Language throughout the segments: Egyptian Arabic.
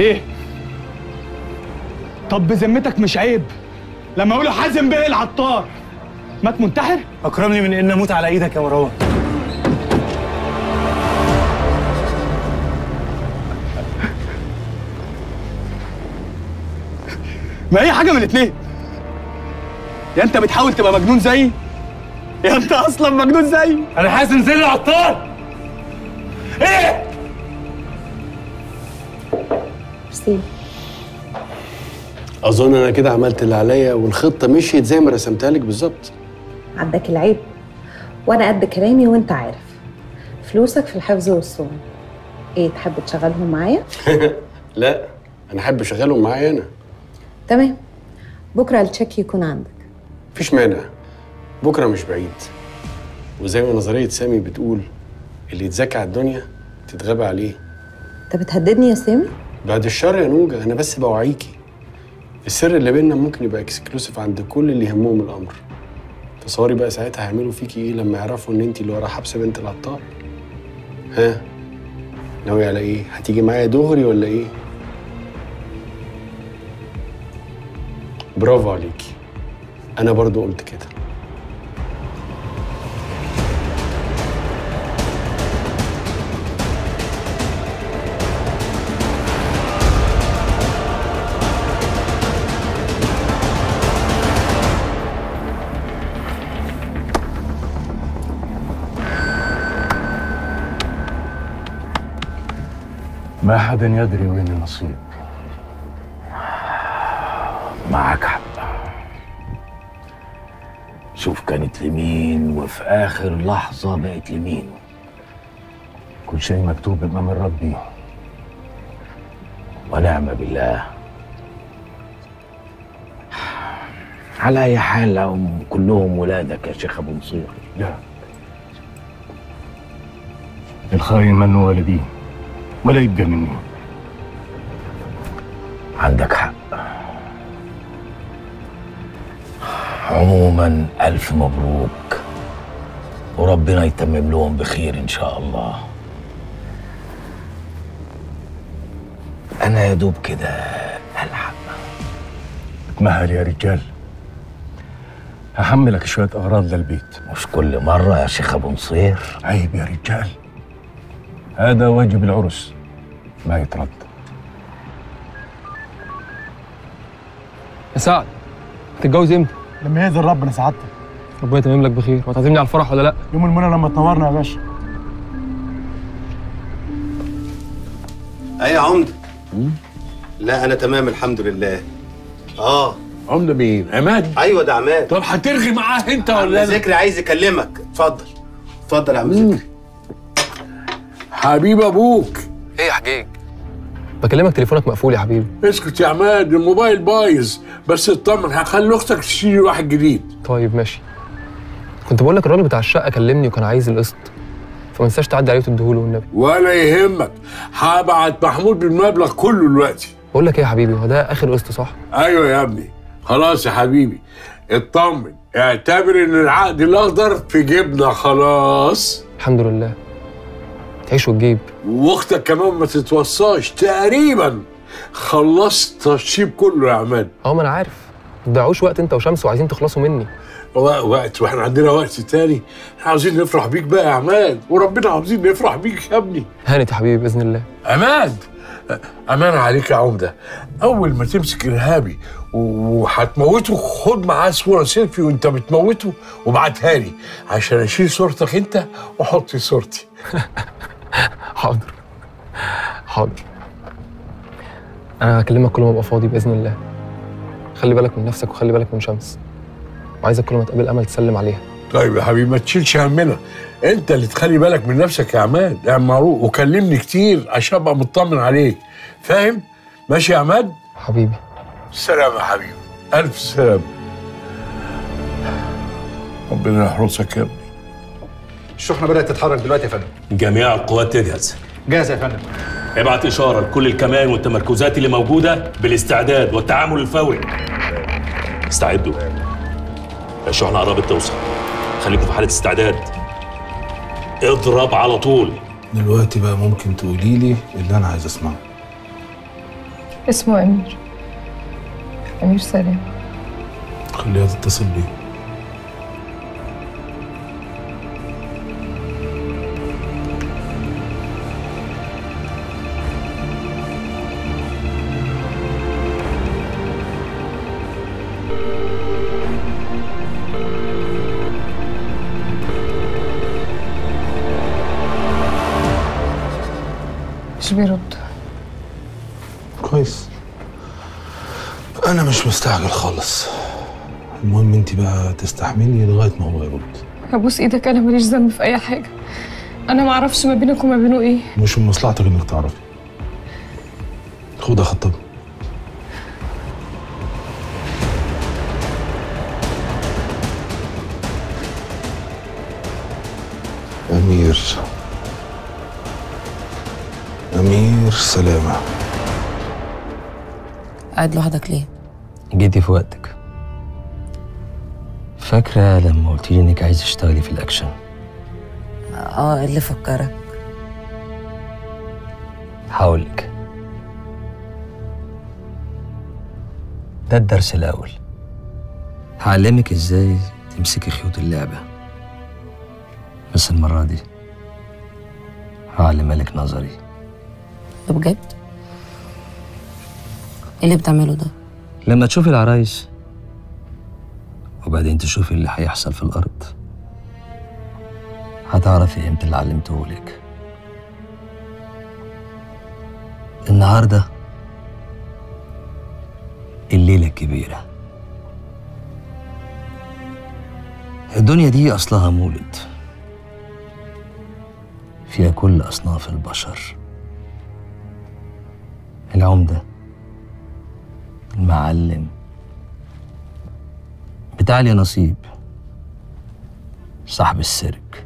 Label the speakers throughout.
Speaker 1: ايه طب بذمتك مش عيب لما يقولوا حازم بيه العطار مات منتحر
Speaker 2: اكرمني من ان اموت على ايدك يا مروان
Speaker 1: ما هي حاجه من الاتنين يا انت بتحاول تبقى مجنون زيي يا انت اصلا مجنون زيي
Speaker 2: انا حازم زي العطار ايه
Speaker 3: ميرسي
Speaker 4: اظن انا كده عملت اللي عليا والخطه مشيت زي ما رسمتها لك بالظبط
Speaker 3: عندك العيب وانا قد كلامي وانت عارف فلوسك في الحفظ والصون ايه تحب تشغلهم معايا
Speaker 4: لا انا احب اشغلهم معايا انا
Speaker 3: تمام بكره التشيك يكون عندك
Speaker 4: مفيش مانع بكره مش بعيد وزي ما نظريه سامي بتقول اللي يتذكى على الدنيا تتغابى عليه
Speaker 3: انت بتهددني يا سامي
Speaker 4: بعد الشر يا نوجة انا بس بوعيكي السر اللي بيننا ممكن يبقى اكسكلوسيف عند كل اللي يهمهم الامر تصوري بقى ساعتها هيعملوا فيكي ايه لما يعرفوا ان انت اللي ورا حبس بنت العطار ها ناوي على ايه هتيجي معايا دغري ولا ايه برافو عليكي انا برضو قلت كده
Speaker 5: ما حدا يدري وين النصيب معك حق شوف كانت لمين وفي آخر لحظة بقت لمين كل شيء مكتوب أمام ربي ونعم بالله على أي حال هم كلهم ولادك يا شيخ أبو نصير لا الخاين منه ولدي ولا يبقى مني عندك حق عموما ألف مبروك وربنا يتمم لهم بخير إن شاء الله أنا يا دوب كده ألحق اتمهل يا رجال هحملك شوية أغراض للبيت مش كل مرة يا شيخ أبو نصير عيب يا رجال هذا واجب العرس ما يترد
Speaker 6: يا سعد هتتجوز امتى؟
Speaker 2: لما يأذن ربنا سعادتك
Speaker 6: ربنا يتمم لك بخير وهتعزمني على الفرح ولا لا؟
Speaker 2: يوم المنى لما تنورنا يا باشا
Speaker 7: ايه يا عمده لا انا تمام الحمد لله اه
Speaker 5: عمده مين؟ عماد؟
Speaker 7: ايوه ده عماد
Speaker 5: طب هترغي معاه انت
Speaker 7: عم
Speaker 5: ولا انا؟
Speaker 7: ذكري عايز يكلمك اتفضل اتفضل يا عم ذكري
Speaker 5: حبيب ابوك
Speaker 6: ايه يا حجيج؟ بكلمك تليفونك مقفول يا حبيبي
Speaker 5: اسكت يا عماد الموبايل بايظ بس اطمن هخلي اختك تشتري واحد جديد
Speaker 6: طيب ماشي كنت بقول لك الراجل بتاع الشقه كلمني وكان عايز القسط فما تنساش تعدي عليه وتديهوله والنبي
Speaker 5: ولا يهمك هبعت محمود بالمبلغ كله دلوقتي
Speaker 6: بقول لك ايه يا حبيبي هو ده اخر قسط صح؟
Speaker 5: ايوه يا ابني خلاص يا حبيبي اطمن اعتبر ان العقد الاخضر في جيبنا خلاص
Speaker 6: الحمد لله تعيش وتجيب
Speaker 5: واختك كمان ما تتوصاش تقريبا خلصت التشطيب كله يا عماد
Speaker 6: اه ما انا عارف ما تضيعوش وقت انت وشمس وعايزين تخلصوا مني
Speaker 5: و- وقت واحنا عندنا وقت تاني احنا عاوزين نفرح بيك بقى يا عماد وربنا عاوزين نفرح بيك يا ابني
Speaker 6: هانت يا حبيبي باذن الله
Speaker 5: عماد امان عليك يا عمده اول ما تمسك ارهابي و- وهتموته خد معاه صوره سيلفي وانت بتموته وابعتها لي عشان اشيل صورتك انت واحط في صورتي
Speaker 6: حاضر حاضر انا هكلمك كل ما ابقى فاضي باذن الله خلي بالك من نفسك وخلي بالك من شمس وعايزك كل ما تقابل امل تسلم عليها
Speaker 5: طيب يا حبيبي ما تشيلش همنا انت اللي تخلي بالك من نفسك يا عماد يا معروف وكلمني كتير عشان ابقى مطمن عليك فاهم ماشي يا عماد
Speaker 6: حبيبي
Speaker 5: سلام يا حبيبي الف سلام ربنا يحرسك يا ابني
Speaker 8: الشحنه بدات تتحرك دلوقتي يا فندم
Speaker 9: جميع القوات تجهز
Speaker 8: جاهزه يا فندم
Speaker 9: ابعت إشارة لكل الكمان والتمركزات اللي موجودة بالاستعداد والتعامل الفوري استعدوا الشحنة قربت توصل خليكم في حالة استعداد اضرب على طول
Speaker 10: دلوقتي بقى ممكن تقولي لي اللي انا عايز اسمعه اسمه أمير أمير سلام
Speaker 5: خليها تتصل بيه
Speaker 10: مش بيرد
Speaker 5: كويس انا مش مستعجل خالص المهم انت بقى تستحملي لغايه ما هو يرد
Speaker 10: هبوس ايدك انا ماليش ذنب في اي حاجه انا ما اعرفش ما بينك وما بينه ايه
Speaker 5: مش من مصلحتك انك تعرفي خدها خطب أمير أمير سلامة
Speaker 11: قاعد لوحدك ليه؟
Speaker 12: جيتي في وقتك فاكرة لما قلت لي إنك عايزة تشتغلي في الأكشن
Speaker 11: اه إيه اللي فكرك
Speaker 12: هقولك ده الدرس الأول هعلمك إزاي تمسكي خيوط اللعبة بس المرة دي هعلمها لك نظري
Speaker 11: ده بجد؟ ايه اللي بتعمله ده؟
Speaker 12: لما تشوفي العرايس وبعدين تشوفي اللي هيحصل في الأرض هتعرفي قيمة اللي علمته لك النهاردة الليلة الكبيرة الدنيا دي أصلها مولد فيها كل أصناف البشر العمدة المعلم بتاع لي نصيب صاحب السيرك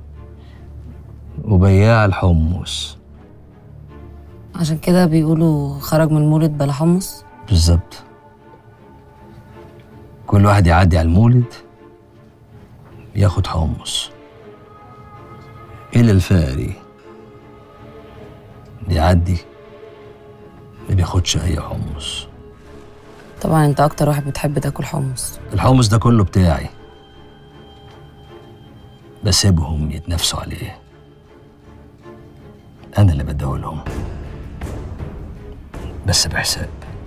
Speaker 12: وبياع الحمص
Speaker 11: عشان كده بيقولوا خرج من المولد بلا حمص
Speaker 12: بالظبط كل واحد يعدي على المولد ياخد حمص إلا الفقري بيعدي ما بياخدش أي حمص
Speaker 11: طبعا انت اكتر واحد بتحب تاكل حمص
Speaker 12: الحمص ده كله بتاعي بسيبهم يتنافسوا عليه أنا اللي بديهولهم بس بحساب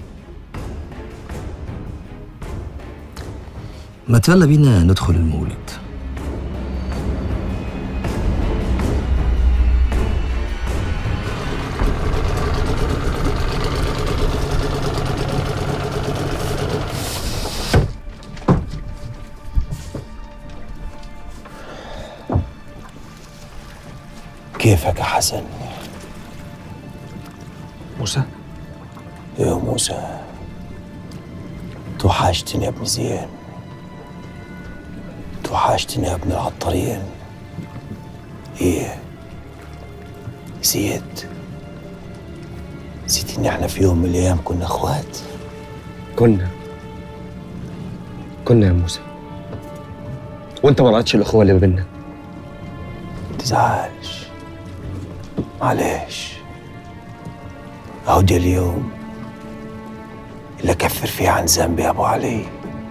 Speaker 12: ما يلا بينا ندخل المولد
Speaker 13: كيفك يا حسن؟
Speaker 6: موسى
Speaker 13: يا موسى توحشتني يا ابن زين توحشتني يا ابن العطارين ايه زيد نسيت ان احنا في يوم من الايام كنا اخوات
Speaker 6: كنا كنا يا موسى وانت ما رأتش الاخوه اللي ما بينا
Speaker 13: تزعلش معلش اهو ده اليوم اللي اكفر فيه عن ذنبي يا ابو علي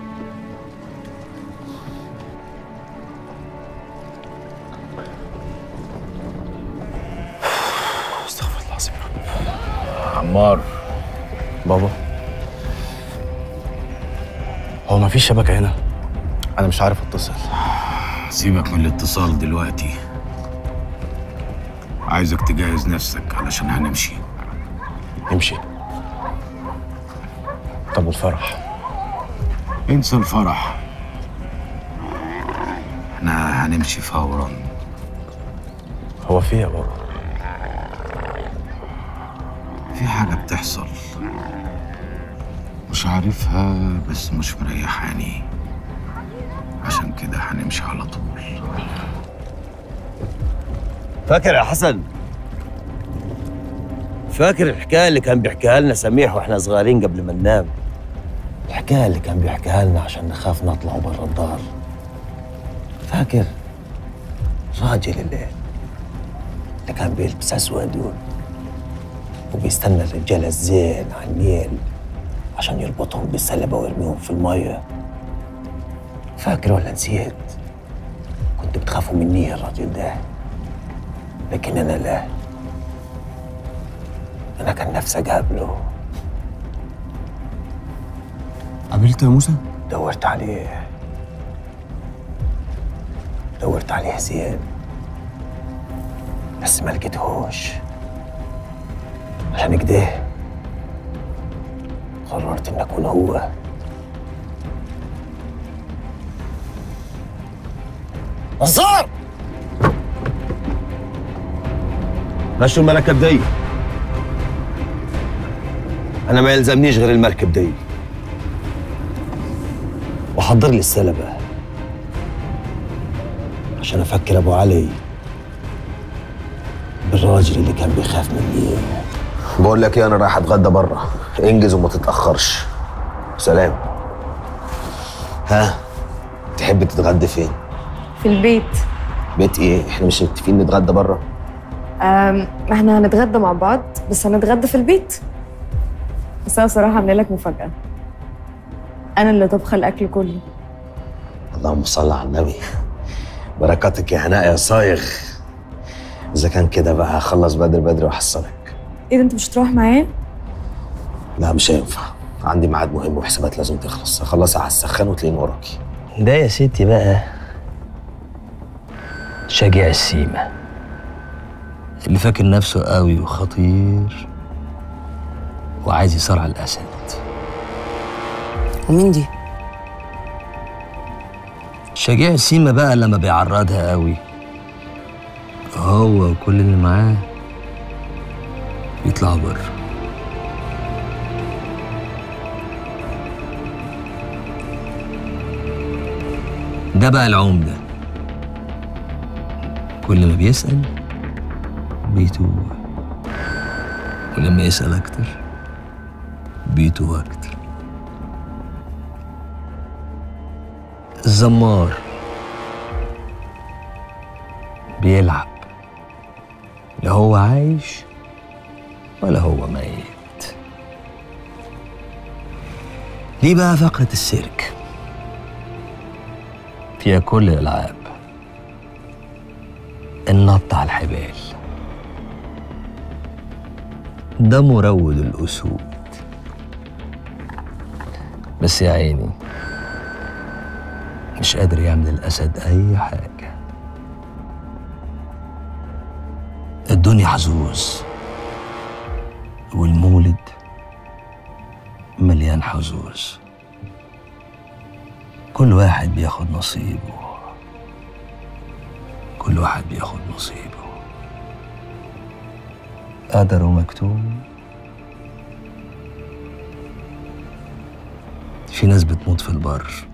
Speaker 4: استغفر الله العظيم يا رب
Speaker 1: عمار
Speaker 4: بابا
Speaker 1: هو مفيش شبكة هنا أنا مش عارف أتصل
Speaker 14: سيبك من الاتصال دلوقتي عايزك تجهز نفسك علشان هنمشي
Speaker 1: نمشي طب والفرح
Speaker 14: انسى الفرح احنا هنمشي فورا
Speaker 1: هو في إيه يا بابا
Speaker 14: في حاجة بتحصل مش عارفها بس مش مريحاني عشان كده هنمشي على طول
Speaker 13: فاكر يا حسن فاكر الحكايه اللي كان بيحكيها لنا سميح واحنا صغيرين قبل ما ننام الحكايه اللي كان بيحكيها لنا عشان نخاف نطلع برا الدار فاكر راجل اللي اللي كان بيلبس اسود دول وبيستنى الرجالة الزين على النيل عشان يربطهم بالسلبة ويرميهم في المية فاكر ولا نسيت؟ كنت بتخافوا مني الراجل ده لكن أنا لا أنا كان نفسي أقابله
Speaker 15: قابلته يا موسى؟
Speaker 13: دورت عليه دورت عليه زين بس ما لقيتهوش عشان كده قررت ان اكون هو نصار مشوا المركب دي انا ما يلزمنيش غير المركب دي وحضر لي السلبة عشان افكر ابو علي بالراجل اللي كان بيخاف مني بقول لك ايه انا رايح اتغدى بره انجز وما تتاخرش سلام ها تحب تتغدى فين
Speaker 10: في البيت
Speaker 13: بيت ايه احنا مش متفقين نتغدى بره
Speaker 10: أم احنا هنتغدى مع بعض بس هنتغدى في البيت بس انا صراحه عامله لك مفاجاه انا اللي طبخه الاكل كله
Speaker 13: اللهم صل على النبي بركاتك يا هناء يا صايغ اذا كان كده بقى هخلص بدري بدري واحصلك
Speaker 10: ايه ده انت مش هتروح معايا
Speaker 13: لا مش هينفع عندي ميعاد مهم وحسابات لازم تخلص اخلصها على السخان وتلاقيني وراكي ده يا ستي بقى شجع السيمة اللي فاكر نفسه قوي وخطير وعايز يصارع الأسد
Speaker 11: ومين دي؟
Speaker 13: شجاع السيمة بقى لما بيعرضها قوي هو وكل اللي معاه يطلعوا بره ده بقى العمدة كل ما بيسأل بيتوه ولما يسأل أكتر بيتوه أكتر الزمار بيلعب لا هو عايش ولا هو ميت دي بقى فقرة السيرك فيها كل الألعاب النط على الحبال ده مروض الأسود بس يا عيني مش قادر يعمل الأسد أي حاجة الدنيا حظوظ والمولد مليان حظوظ كل واحد بياخد نصيبه كل واحد بياخد نصيبه قدر ومكتوب في ناس بتموت في البر